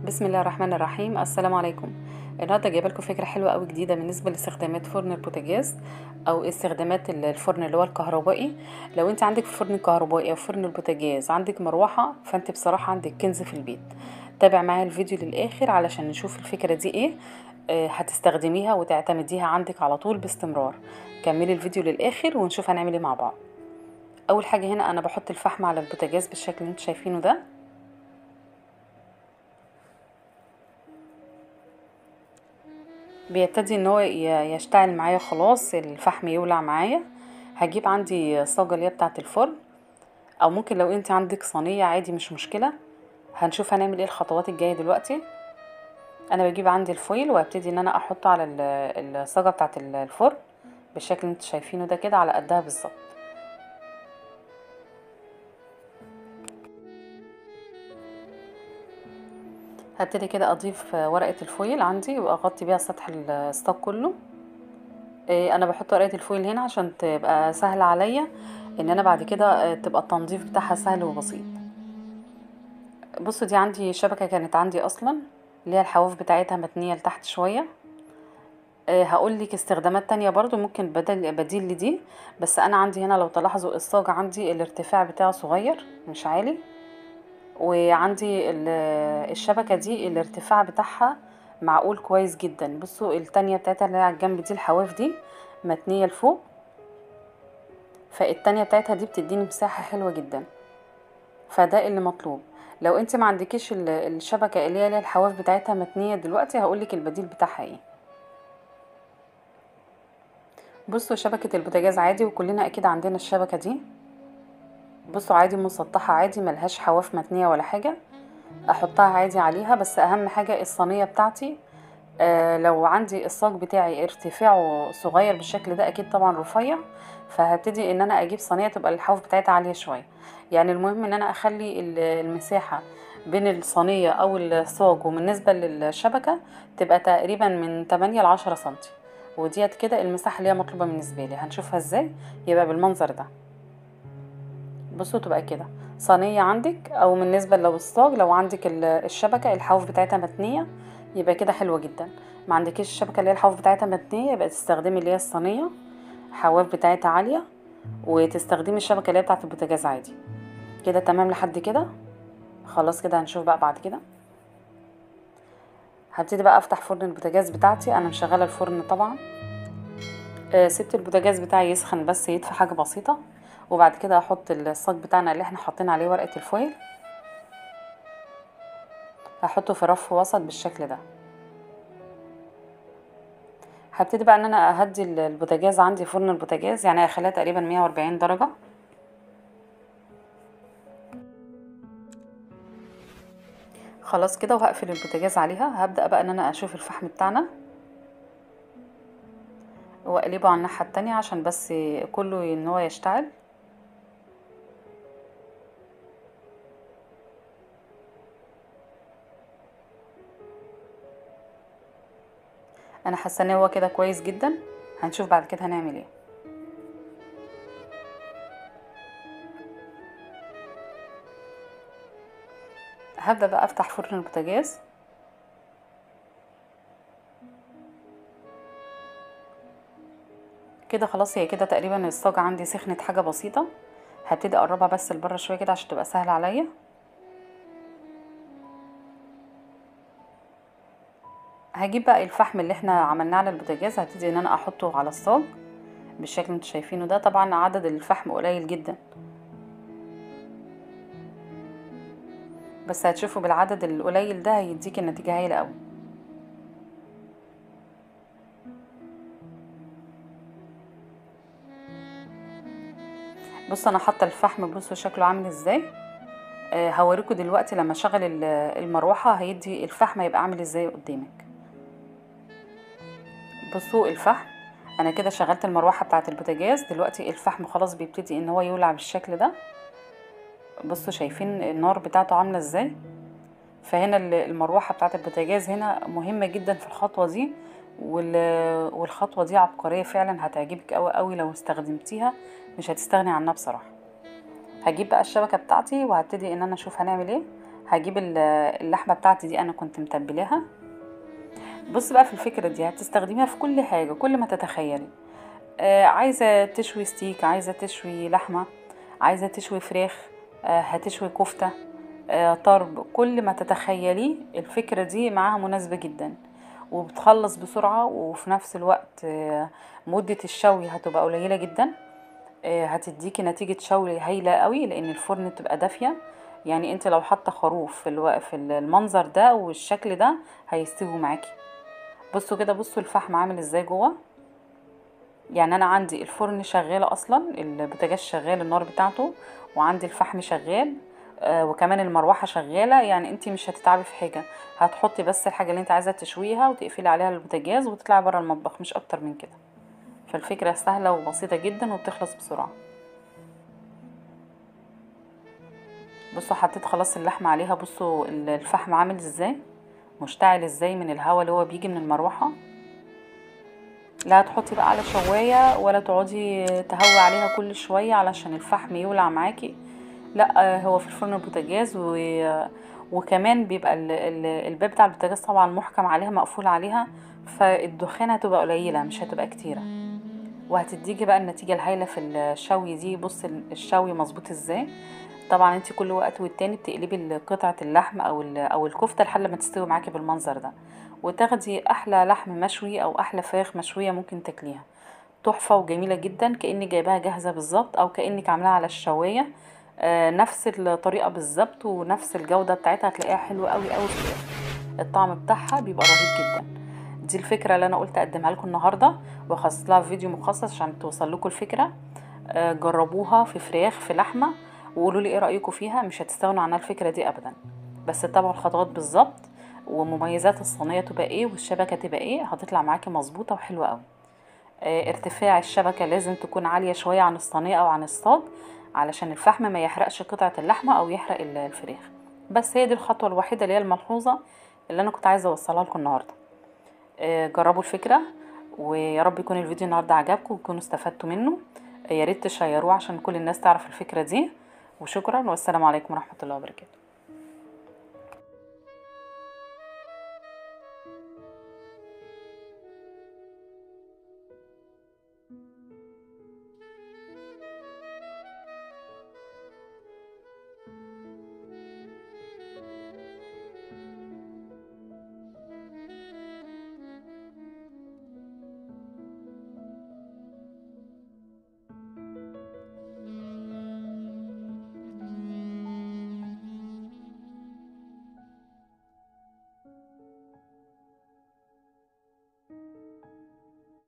بسم الله الرحمن الرحيم السلام عليكم النهارده جايبه لكم فكره حلوه قوي جديده بالنسبه لاستخدامات فرن البوتاجاز او استخدامات ال- الفرن اللي هو الكهربائي لو انت عندك في فرن الكهربائي او فرن البوتاجاز عندك مروحه فانت بصراحه عندك كنز في البيت تابع معايا الفيديو للاخر علشان نشوف الفكره دي ايه آه، هتستخدميها وتعتمديها عندك على طول باستمرار كملي الفيديو للاخر ونشوف هنعمل ايه مع بعض اول حاجه هنا انا بحط الفحم على البوتاجاز بالشكل اللي انتوا شايفينه ده بيبتدي ان هو ي- يشتعل معايا خلاص الفحم يولع معايا هجيب عندي صاجة اللي هي بتاعة الفرن او ممكن لو انت عندك صينية عادي مش مشكلة هنشوف هنعمل ايه الخطوات الجاية دلوقتي انا بجيب عندي الفويل وابتدي ان انا احطه على ال- الصاجة بتاعة ال- الفرن بالشكل اللي انتوا شايفينه ده كده على قدها بالظبط هبتدي كده اضيف ورقة الفويل عندي واغطي بيها سطح الصاج كله إيه، انا بحط ورقه الفويل هنا عشان تبقى سهله عليا ان انا بعد كده آه، تبقى التنظيف بتاعها سهل وبسيط بصوا دي عندي شبكه كانت عندي اصلا اللي هي الحواف بتاعتها متنيه لتحت شويه هقول لك استخدامات تانية برضو ممكن بدل بديل لدي بس انا عندي هنا لو تلاحظوا الصاج عندي الارتفاع بتاعه صغير مش عالي وعندي ال- الشبكه دي الارتفاع بتاعها معقول كويس جدا بصوا التانية بتاعتها اللي هي على الجنب دي الحواف دي متنية لفوق فالتانية بتاعتها دي بتديني مساحة حلوة جدا فده اللي مطلوب لو انت ما عندكيش ال- الشبكة اللي هي اللي هي الحواف بتاعتها متنية دلوقتي هقولك البديل بتاعها ايه بصوا شبكة البوتاجاز عادي وكلنا اكيد عندنا الشبكة دي بصوا عادي مسطحة عادي ملهاش حواف متنية ولا حاجة احطها عادي عليها بس اهم حاجة الصينية بتاعتي آه لو عندي الصاج بتاعي ارتفاعه صغير بالشكل ده اكيد طبعا رفيع فهبتدي ان انا اجيب صينيه تبقى الحواف بتاعتها عاليه شويه يعني المهم ان انا اخلي ال- المساحه بين الصينيه او الصاج وبالنسبه للشبكه تبقى تقريبا من 8 ل 10 سنتي وديت كده المساحه اللي هي مطلوبه بالنسبه لي هنشوفها ازاي يبقى بالمنظر ده بصوا تبقى كده صينيه عندك او بالنسبه لو الصاج لو عندك ال- الشبكه الحواف بتاعتها متنيه يبقى كده حلوه جدا ما عندكيش الشبكه اللي هي الحواف بتاعتها متنيه يبقى تستخدمي اللي هي الصينيه حواف بتاعتها عاليه وتستخدمي الشبكه اللي هي بتاعه البوتاجاز عادي كده تمام لحد كده خلاص كده هنشوف بقى بعد كده هبتدي بقى افتح فرن البوتاجاز بتاعتي انا مشغله الفرن طبعا آه سبت البوتاجاز بتاعي يسخن بس يدفى حاجه بسيطه وبعد كده هحط الصاج بتاعنا اللي احنا حاطين عليه ورقه الفويل هحطه في رف وسط بالشكل ده هبتدي بقى ان انا اهدي ال- البوتاجاز عندي فرن البوتاجاز يعني هخليها تقريبا 140 درجه خلاص كده وهقفل البوتاجاز عليها هبدا بقى ان انا اشوف الفحم بتاعنا واقلبه على الناحيه التانية عشان بس كله ان هو يشتعل انا حاسه ان هو كده كويس جدا هنشوف بعد كده هنعمل ايه هبدا بقى افتح فرن البوتاجاز كده خلاص هي كده تقريبا الصاجة عندي سخنت حاجة بسيطة هبتدي اقربها بس لبره شوية كده عشان تبقى سهلة عليا هجيب بقى الفحم اللي احنا عملناه على البوتاجاز هبتدي ان انا احطه على الصاج بالشكل اللي انتوا شايفينه ده طبعا عدد الفحم قليل جدا بس هتشوفوا بالعدد القليل ده هيديك النتيجة هايلة قوي بصوا انا حاطه الفحم بصوا شكله عامل ازاي آه هوريكم دلوقتي لما اشغل ال- المروحه هيدي الفحم هيبقى عامل ازاي قدامك بصوا الفحم انا كده شغلت المروحه بتاعه البوتاجاز دلوقتي الفحم خلاص بيبتدي ان هو يولع بالشكل ده بصوا شايفين النار بتاعته عامله ازاي فهنا ال- المروحه بتاعه البوتاجاز هنا مهمه جدا في الخطوه دي وال- والخطوه دي عبقريه فعلا هتعجبك قوي قوي لو استخدمتيها مش هتستغني عنها بصراحه هجيب بقى الشبكه بتاعتي وهبتدي ان انا اشوف هنعمل ايه هجيب ال- اللحمه بتاعتي دي انا كنت متبلاها بص بقى في الفكره دي هتستخدميها في كل حاجه كل ما تتخيلي آه عايزه تشوي ستيك عايزه تشوي لحمه عايزه تشوي فراخ آه هتشوي كفته آه طرب كل ما تتخيليه الفكره دي معاها مناسبه جدا وبتخلص بسرعه وفي نفس الوقت آه مده الشوي هتبقى قليله جدا آه، هتديكي نتيجة شوي هايلة قوي لان الفرن بتبقى دافية يعني انت لو حاطة خروف في, الو... في المنظر ده والشكل ده هيستوي معاكي بصوا كده بصوا الفحم عامل ازاي جوه يعني انا عندي الفرن شغال اصلا البوتاجاز شغال النار بتاعته وعندي الفحم شغال آه وكمان المروحه شغاله يعني انت مش هتتعبي في حاجه هتحطي بس الحاجه اللي انت عايزه تشويها وتقفلي عليها البوتاجاز وتطلعي بره المطبخ مش اكتر من كده فالفكره سهله وبسيطه جدا وبتخلص بسرعه بصوا حطيت خلاص اللحمه عليها بصوا الفحم عامل ازاي مشتعل ازاي من الهواء اللي هو بيجي من المروحه لا تحطي بقى على شوايه ولا تقعدي تهوي عليها كل شويه علشان الفحم يولع معاكي لا هو في الفرن البوتاجاز و... وكمان بيبقى ال... ال... الباب بتاع البوتاجاز طبعا محكم عليها مقفول عليها فالدخان هتبقى قليله مش هتبقى كتيره وهتديكي بقى النتيجه الهايله في الشوي دي بص الشوي مظبوط ازاي طبعا انت كل وقت والتاني بتقلبي قطعه اللحم او او الكفته لحد ما تستوي معاكي بالمنظر ده وتاخدي احلى لحم مشوي او احلى فراخ مشويه ممكن تاكليها تحفه وجميله جدا كانك جايباها جاهزه بالظبط او كانك عاملاها على الشوايه آه نفس الطريقه بالظبط ونفس الجوده بتاعتها هتلاقيها حلوه قوي قوي في الآخر. الطعم بتاعها بيبقى رهيب جدا دي الفكره اللي انا قلت اقدمها لكم النهارده وخصصت لها فيديو مخصص عشان توصل لكم الفكره آه جربوها في فراخ في لحمه وقولوا لي ايه رايكم فيها مش هتستغنوا عنها الفكره دي ابدا بس تتابعوا الخطوات بالظبط ومميزات الصينيه تبقى ايه والشبكه تبقى ايه هتطلع معاكي مظبوطه وحلوه قوي اه ارتفاع الشبكه لازم تكون عاليه شويه عن الصينيه او عن الصاج علشان الفحم ما يحرقش قطعه اللحمه او يحرق الفراخ بس هي دي الخطوه الوحيده اللي هي الملحوظه اللي انا كنت عايزه اوصلها لكم النهارده اه جربوا الفكره ويا رب يكون الفيديو النهارده عجبكم وتكونوا استفدتوا منه يا ريت تشيروه عشان كل الناس تعرف الفكره دي وشكرا والسلام عليكم ورحمه الله وبركاته